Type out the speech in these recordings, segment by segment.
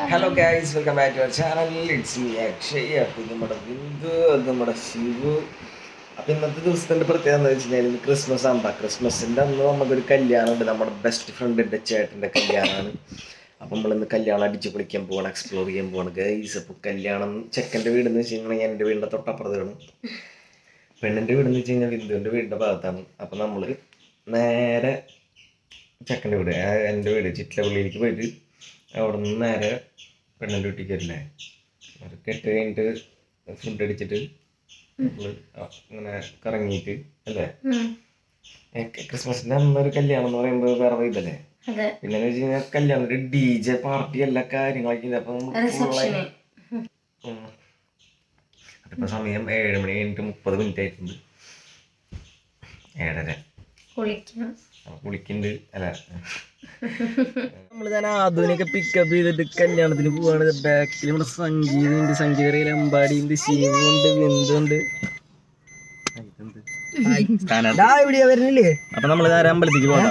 Hello guys welcome back to our channel it's me Akshay അപ്പോൾ ഇത് നമ്മുടെ ബിന്ദു അത് നമ്മുടെ ശിവു അപ്പോൾ ഇന്നത്തെ ദിവസത്തിൻ്റെ പ്രത്യേകത എന്താ വെച്ച് കഴിഞ്ഞാൽ ഇന്ന് ക്രിസ്മസ് ആണ് ക്രിസ്മസിൻ്റെ അന്ന് നമുക്കൊരു കല്യാണം ഉണ്ട് നമ്മുടെ ബെസ്റ്റ് ഫ്രണ്ടിൻ്റെ ചേട്ടൻ്റെ കല്യാണമാണ് അപ്പം നമ്മളിന്ന് കല്യാണം അടിച്ച് പൊളിക്കാൻ പോവാണ് എക്സ്പ്ലോർ ചെയ്യാൻ പോവാണ് ഗൈസ് അപ്പോൾ കല്യാണം ചെക്കൻ്റെ വീട് എന്ന് വെച്ച് കഴിഞ്ഞാൽ എൻ്റെ വീടിൻ്റെ തൊട്ടപ്പുറത്താണ് പെണ്ണിൻ്റെ വീട് എന്ന് വെച്ച് കഴിഞ്ഞാൽ ബിന്ദുവിൻ്റെ വീടിൻ്റെ ഭാഗത്താണ് അപ്പം നമ്മൾ നേരെ ചെക്കൻ്റെ വീട് ആ എൻ്റെ വീട് ചിറ്റിലപ്പള്ളിയിലേക്ക് പോയിട്ട് അവിടെ നിന്ന് നേരെ പെണ്ണിൻ്റെ വീട്ടിൽ കയറില്ലേ അത് കെട്ട് കഴിഞ്ഞിട്ട് ഫുഡ് അടിച്ചിട്ട് നമ്മള് ഇങ്ങനെ കറങ്ങിയിട്ട് അല്ലേ ഏ, ക്രിസ്മസിന്റെ അന്നൊരു കല്യാണം എന്ന് പറയുമ്പോൾ വേറെ ഇതല്ലേ അതെ പിന്നെ വെച്ച് കഴിഞ്ഞാൽ കല്യാണം ഒരു ഡി ജെ പാർട്ടി എല്ലാ കാര്യങ്ങളൊക്കെ ഇല്ല അപ്പൊ റിസപ്ഷന് അതിപ്പോ സമയം ഏഴ് മണി കഴിഞ്ഞിട്ട് മുപ്പത് മിനിറ്റ് ആയിട്ടുണ്ട് ഏഴര കുളിക്കണം അപ്പൊ കുളിക്കുന്നുണ്ട് അല്ല നമ്മൾ ഞാൻ ആധുനിക പിക്കപ്പ് ചെയ്തിട്ട് കല്യാണത്തിന് പോവാണ് ബാക്കിൽ നമ്മുടെ സംഗീതമുണ്ട് സംഗീതയിൽ അമ്പാടിയുണ്ട് ശിവുണ്ട് ബിന്ദുണ്ട് എവിടെയാ വരുന്നില്ലേ അപ്പൊ നമ്മൾ നേരെ അമ്പലത്തേക്ക് പോകാം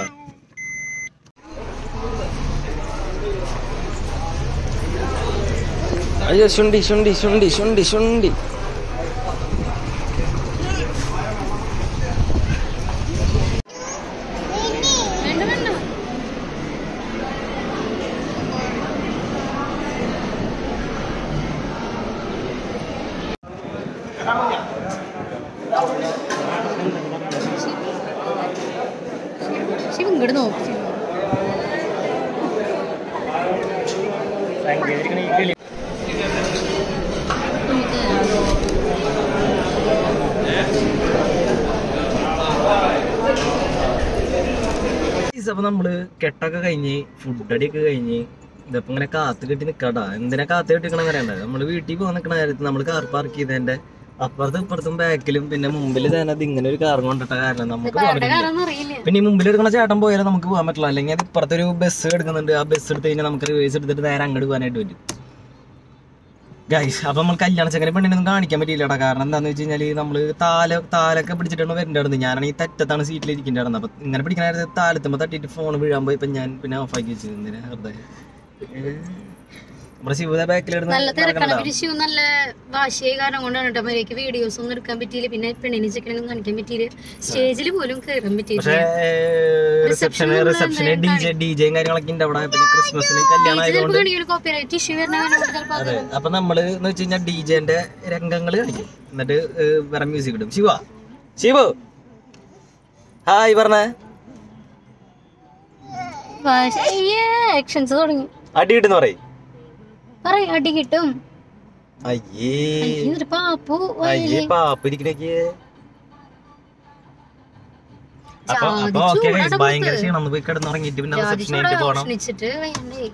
അയ്യോ ശുണ്ടി ശുണ്ടി ശുണ്ടി ശുണ്ടി ശുണ്ടി ശിവ ഇങ്ങോട്ട് നോക്കി അപ്പൊ നമ്മള് കെട്ടൊക്കെ കഴിഞ്ഞ് ഫുഡ് അടിയൊക്കെ കഴിഞ്ഞ് ഇതിപ്പോ ഇങ്ങനെ കാത്ത് കെട്ടി നിക്കടാ എന്തിനാ കാത്ത് കെട്ടിക്കണെന്ന് അറിയണ്ട നമ്മള് വീട്ടിൽ പോകാൻ നിക്കണ കാര്യത്തിൽ നമ്മള് കാർ പാർക്ക് ചെയ്തതിന്റെ അപ്പുറത്തും ഇപ്പുറത്തും ബാക്കിലും പിന്നെ മുമ്പിൽ തന്നെ അത് ഇങ്ങനെ ഒരു കാർ കൊണ്ടിട്ട കാരണം നമുക്ക് പോകാൻ പറ്റില്ല കാരണം അറിയില്ല പിന്നെ ഈ മുമ്പിൽ എടുക്കുന്ന ചേട്ടൻ പോയാലും നമുക്ക് പോകാൻ പറ്റില്ല അല്ലെങ്കിൽ അത് ഇപ്പുറത്തൊരു ബസ് എടുക്കുന്നുണ്ട് ആ ബസ് എടുത്ത് കഴിഞ്ഞാൽ നമുക്ക് റിവേഴ്സ് എടുത്തിട്ട് നേരെ അങ്ങോട്ട് പോകാനായിട്ട് പറ്റും ഗൈസ് അപ്പൊ നമ്മൾ കല്യാണ ചക്കനെ പെണ്ണിനൊന്നും കാണിക്കാൻ പറ്റിയില്ലടാ കാരണം എന്താന്ന് വെച്ച് കഴിഞ്ഞാല് നമ്മള് താല താലൊക്കെ പിടിച്ചിട്ടാണ് വരണ്ടായിരുന്നത് ഞാനാണെങ്കിൽ തെറ്റത്താണ് സീറ്റിൽ ഇരിക്കേണ്ടായിരുന്നത് അപ്പൊ ഇങ്ങനെ പിടിക്കണ താലത്തുമ്പോ തട്ടിയിട്ട് ഫോൺ വീഴാൻ പോയി ഇപ്പൊ ഞാൻ പിന്നെ ഓഫ് ആക്കി വെച്ചു എന്തിനാ വെറുതെ ഏ. നമ്മുടെ ശിവത ബാക്കിലിടുന്ന നല്ല തിരക്കാണ് പിന്നെ ശിവ നല്ല വാശിയായ കാരണം കൊണ്ടാണ് കേട്ടോ മര്യാദക്ക് വീഡിയോസ് ഒന്നും എടുക്കാൻ പറ്റിയില്ല പിന്നെ പെണ്ണിനെ ചെക്കനൊന്നും കാണിക്കാൻ പറ്റിയില്ല സ്റ്റേജിൽ പോലും കയറാൻ പറ്റിയില്ല പക്ഷേ റിസപ്ഷന് റിസപ്ഷന് ഡി ജെ ഡി ജെയും കാര്യങ്ങളൊക്കെ ഉണ്ട് അവിടെ പിന്നെ ക്രിസ്മസിന് കല്യാണം ആയതുകൊണ്ട് കാണിക്കുന്ന കോപ്പിറൈറ്റ് ഇഷ്യൂ വരുന്ന ചിലപ്പോൾ അതെ അപ്പൊ നമ്മള് എന്ന് വെച്ച് കഴിഞ്ഞാൽ ഡി ജെന്റെ രംഗങ്ങൾ കാണിക്കും എന്നിട്ട് ഏഹ്, വേറെ മ്യൂസിക് ഇടും ശിവ ശിവു ഹായ് പറഞ്ഞേ ആക്ഷൻസ് തുടങ്ങി അടി കിട്ടുന്ന പറയും പറയും അടി കിട്ടും അയ്യേ എന്നിട്ട് പാപ്പു അയ്യേ പാപ്പിരിക്കണൊക്കെ അപ്പൊ അപ്പൊ ജാതി ഓക്കെ ചൂടാണ് ഭയങ്കര നമുക്ക്. ക്ഷീണം ഒന്ന് പോയി കിടന്നുറങ്ങിയിട്ട് പിന്നെ റിസപ്ഷനായിട്ട് പോകണം ക്ഷണിച്ചിട്ട് വേണ്ടേ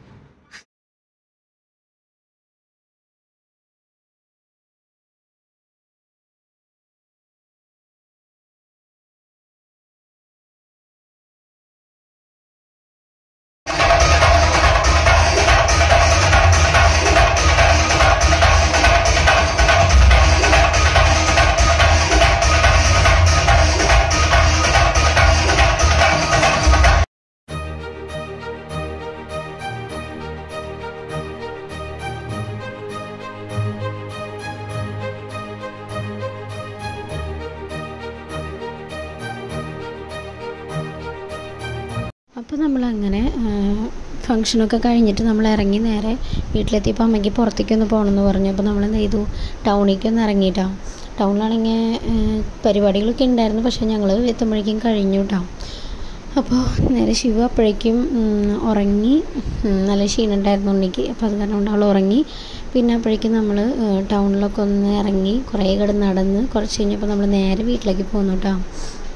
അപ്പോൾ നമ്മളങ്ങനെ ഫങ്ഷനൊക്കെ കഴിഞ്ഞിട്ട് നമ്മൾ ഇറങ്ങി നേരെ വീട്ടിലെത്തിയപ്പോൾ അമ്മയ്ക്ക് പുറത്തേക്കൊന്ന് പോകണമെന്ന് പറഞ്ഞു അപ്പോൾ നമ്മൾ എന്ത് ചെയ്തു ടൗണിലേക്ക് ഒന്ന് ഇറങ്ങിയിട്ടാ ടൗണിലാണെങ്കിൽ പരിപാടികളൊക്കെ ഉണ്ടായിരുന്നു പക്ഷേ ഞങ്ങൾ എത്തുമ്പോഴേക്കും കഴിഞ്ഞു കേട്ടോ അപ്പോൾ നേരെ ശിവ അപ്പോഴേക്കും ഉം, ഉറങ്ങി ഉം, നല്ല ക്ഷീണം ഉണ്ടായിരുന്നു ഉണ്ണിക്ക് അപ്പോൾ അത് കാരണം കൊണ്ട് അവൾ ഉറങ്ങി പിന്നെ അപ്പോഴേക്കും നമ്മൾ ടൗണിലൊക്കെ ഒന്ന് ഇറങ്ങി കുറേ കിടന്ന് നടന്ന് കുറച്ച് കഴിഞ്ഞപ്പോൾ നമ്മൾ നേരെ വീട്ടിലേക്ക് പോന്നു കേട്ടോ